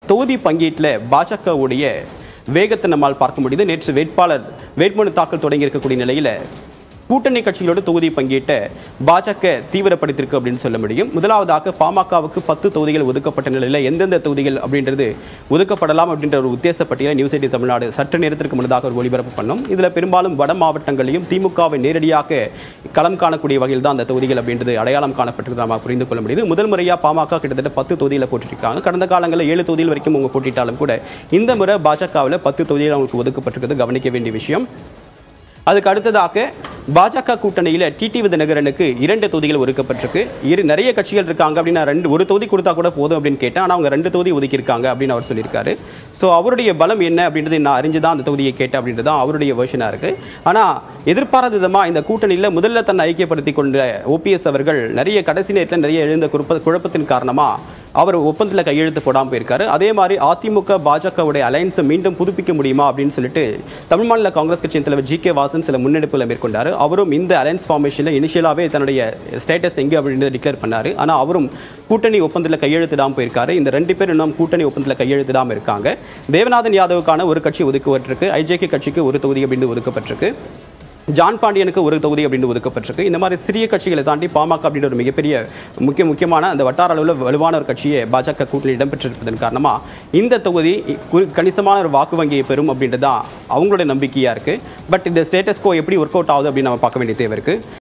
தொகுதி பங்கீட்டில் பாஜகவுடைய வேகத்தை நம்மால் பார்க்க முடியுது நேற்று வேட்பாளர் வேட்புமனு தாக்கல் தொடங்கி இருக்கக்கூடிய நிலையில கூட்டணி கட்சிகளோட தொகுதி பங்கீட்டை பாஜக தீவிரப்படுத்தியிருக்கு அப்படின்னு சொல்ல முடியும் முதலாவதாக பாமகவுக்கு பத்து தொகுதிகள் ஒதுக்கப்பட்ட நிலையில் எந்தெந்த தொகுதிகள் அப்படின்றது ஒதுக்கப்படலாம் அப்படின்ற ஒரு உத்தேச பட்டியலை நியூஸ் எயிட்டி தமிழ்நாடு சற்று நேரத்திற்கு முன்னதாக ஒரு ஒளிபரப்பு பண்ணோம் இதில் பெரும்பாலும் வட மாவட்டங்களையும் திமுகவை நேரடியாக களம் காணக்கூடிய வகையில் தான் அந்த தொகுதிகள் அப்படின்றது அடையாளம் காணப்பட்டிருக்கு நம்ம புரிந்து கொள்ள முடியுது முதல் முறையாக பாமக கிட்டத்தட்ட பத்து தொகுதியில் போட்டிருக்காங்க கடந்த காலங்களில் ஏழு தொகுதிகள் வரைக்கும் அவங்க போட்டிட்டாலும் கூட இந்த முறை பாஜகவில் பத்து தொகுதிகள் அவங்களுக்கு ஒதுக்கப்பட்டிருக்கிறது கவனிக்க வேண்டிய விஷயம் அதுக்கு அடுத்ததாக பாஜக கூட்டணியில டிடி விதிநகரனுக்கு இரண்டு தொகுதிகள் ஒதுக்கப்பட்டிருக்கு இரு நிறைய கட்சிகள் இருக்காங்க அப்படின்னு நான் ரெண்டு ஒரு தொகுதி கொடுத்தா கூட போதும் அப்படின்னு கேட்டேன் ஆனால் அவங்க ரெண்டு தொகுதி ஒதுக்கியிருக்காங்க அப்படின்னு அவர் சொல்லியிருக்காரு ஸோ அவருடைய பலம் என்ன அப்படின்றது நான் அறிஞ்சு தான் அந்த தொகுதியை கேட்டேன் அப்படின்றது தான் அவருடைய வேர்ஷனாக இருக்கு ஆனால் எதிர்பாராத விதமாக இந்த கூட்டணியில் முதல்ல தன்னை ஐக்கியப்படுத்தி கொண்ட ஓபிஎஸ் அவர்கள் நிறைய கடைசி நேரத்தில் நிறைய எழுந்த குழப்ப குழப்பத்தின் காரணமாக அவர் ஒப்பந்தத்தில் கையெழுத்து போடாமல் போயிருக்காரு அதே மாதிரி அதிமுக பாஜகவுடைய அலையன்ஸை மீண்டும் புதுப்பிக்க முடியுமா அப்படின்னு சொல்லிட்டு தமிழ் மாநில காங்கிரஸ் கட்சியின் தலைவர் ஜி கே வாசன் சில முன்னெடுப்புகளை மேற்கொண்டார் அவரும் இந்த அலையன்ஸ் ஃபார்மேஷனில் இனிஷியலாகவே தன்னுடைய ஸ்டேட்டஸ் எங்கே அப்படின்னு டிக்ளேர் பண்ணார் ஆனால் அவரும் கூட்டணி ஒப்பந்தத்தில் கையெழுத்திடாமல் போயிருக்காரு இந்த ரெண்டு பேர் இன்னும் கூட்டணி ஒப்பந்தத்தில் கையெழுத்திடாமல் இருக்காங்க தேவநாதன் யாதவுக்கான ஒரு கட்சி ஒதுக்கப்பட்டிருக்கு ஐஜேகே கட்சிக்கு ஒரு தொகுதி அப்படின்னு ஒதுக்கப்பட்டிருக்கு ஜான் பாண்டியனுக்கு ஒரு தொகுதி அப்படின்னு ஒதுக்கப்பட்டிருக்கு இந்த மாதிரி சிறிய கட்சிகளை தாண்டி பாமக அப்படின்ற ஒரு மிகப்பெரிய முக்கிய முக்கியமான அந்த வட்டார அளவில் வலுவான ஒரு கட்சியை பாஜக கூட்டணி இடம்பெற்றிருப்பதன் காரணமா இந்த தொகுதி குறி- கணிசமான ஒரு வாக்கு வங்கியை பெறும் அப்படின்றது தான் அவங்களுடைய நம்பிக்கையா இருக்கு பட் இந்த ஸ்டேட்டஸ்கோ எப்படி ஒர்க் அவுட் ஆகுது அப்படின்னு நம்ம பார்க்க வேண்டிய தேவை இருக்கு